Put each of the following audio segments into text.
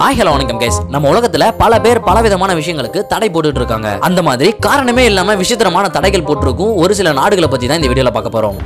hi hello வணக்கம் guys நம்ம உலகத்துல பல பேர் பல விதமான விஷயங்களுக்கு தடை போட்டுட்டு இருக்காங்க அந்த மாதிரி காரணமே இல்லாம விசித்திரமான தடைகள் போட்டிருக்கும் ஒரு சில நாடுகளை பத்தி தான் இந்த வீடியோல பார்க்க போறோம்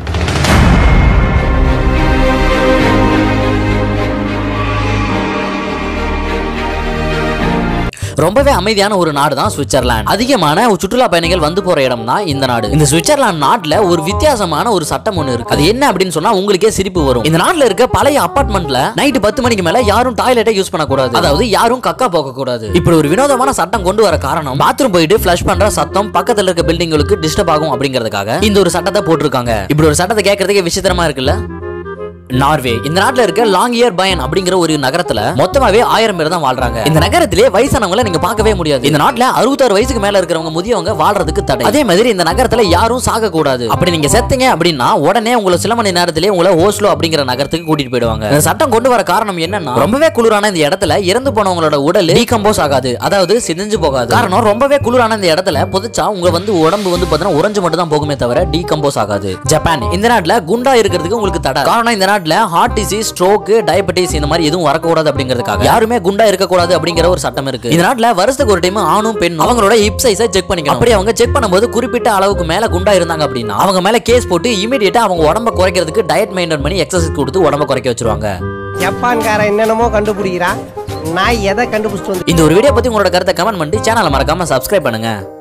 ரொம்பவே அமைதியான ஒரு நாடு தான் சுவிட்சர்லாந்து அதிகமான சுற்றுலா பயணிகள் வந்து போற இடம் தான் இந்த நாடு இந்த சுவிட்சர்லாந்து நாட்டுல ஒரு வித்தியாசமான ஒரு சட்டம் ஒண்ணு இருக்கு அது என்ன அப்படின்னு சொன்னா உங்களுக்கே சிரிப்பு வரும் இந்த நாட்டுல இருக்க பழைய அபார்ட்மெண்ட்ல நைட் பத்து மணிக்கு மேல யாரும் டாய்லெட்டை யூஸ் பண்ணக்கூடாது அதாவது யாரும் கக்கா போக கூடாது இப்படி ஒரு வினோதமான சட்டம் கொண்டு வர காரணம் பாத்ரூம் போயிட்டு ஃபிளஷ் பண்ற சத்தம் பக்கத்துல இருக்க பில்டிங்களுக்கு டிஸ்டர்ப் ஆகும் அப்படிங்கிறதுக்காக இந்த ஒரு சட்டத்தை போட்டிருக்காங்க இப்படி ஒரு சட்டத்தை கேட்கறதுக்கே விசித்திரமா இருக்குல்ல நார்வே இந்த நாட்டுல இருக்க லாங் இயர் பயன் அப்படிங்கிற ஒரு நகரத்துல மொத்தமாவே ஆயிரம் பேர் தான் வாழ்றாங்க இந்த நகரத்திலே வயசானவங்கள நீங்க பார்க்கவே முடியாது இந்த நாட்டுல அறுபத்தாறு வயசுக்கு மேல இருக்கிறவங்க முதியவங்க வாழ்றதுக்கு தடை அதே மாதிரி இந்த நகரத்துல யாரும் சாக கூடாது அப்படி நீங்க செத்தீங்க அப்படின்னா உடனே உங்களை சில மணி நேரத்திலே உங்களை ஓஸ்லோ அப்படிங்கிற நகரத்துக்கு கூட்டிட்டு போயிடுவாங்க இந்த சட்டம் கொண்டு வர காரணம் என்னன்னா ரொம்பவே குளிரான இந்த இடத்துல இறந்து போனவங்களோட உடல் டீகம்போஸ் ஆகாது அதாவது சிதைஞ்சு போகாது காரணம் ரொம்பவே குளிரான இந்த இடத்துல புதைச்சா உங்க வந்து உடம்பு வந்து பாத்தீங்கன்னா உறைஞ்சு மட்டும் தான் போகுமே தவிர டீகம்போஸ் ஆகாது ஜப்பான் இந்த நாட்டுல குண்டா இருக்கிறதுக்கு உங்களுக்கு தடை காரணம் இந்த நாட்டுல ஹார்ட் டிசீஸ் ஸ்ட்ரோக் டயபெட்டிஸ் இந்த மாதிரி எதுவும் வரக்கூடாது அப்படிங்கிறதுக்காக யாருமே குண்டா இருக்கக்கூடாது அப்படிங்கிற ஒரு சட்டம் இருக்கு இந்த நாட்டுல வருஷத்துக்கு ஒரு டைம் ஆணும் பெண்ணும் அவங்களோட ஹிப் சைஸை செக் பண்ணிக்கணும் அப்படி அவங்க செக் பண்ணும்போது குறிப்பிட்ட அளவுக்கு மேல குண்டா இருந்தாங்க அப்படின்னா அவங்க மேல கேஸ் போட்டு இமீடியட்டா அவங்க உடம்ப குறைக்கிறதுக்கு டயட் மெயின்டைன் பண்ணி எக்ஸசைஸ் கொடுத்து உடம்ப குறைக்க வச்சிருவாங்க ஜப்பான்காரன் என்னென்னமோ கண்டுபிடிக்கிறான் நான் எதை கண்டுபிடிச்சிட்டு வந்து இந்த ஒரு வீடியோ பத்தி உங்களோட கருத்தை கமெண்ட் பண்ணி சேனலை மறக்காம சப்ஸ்கிரைப் பண்ணுங்க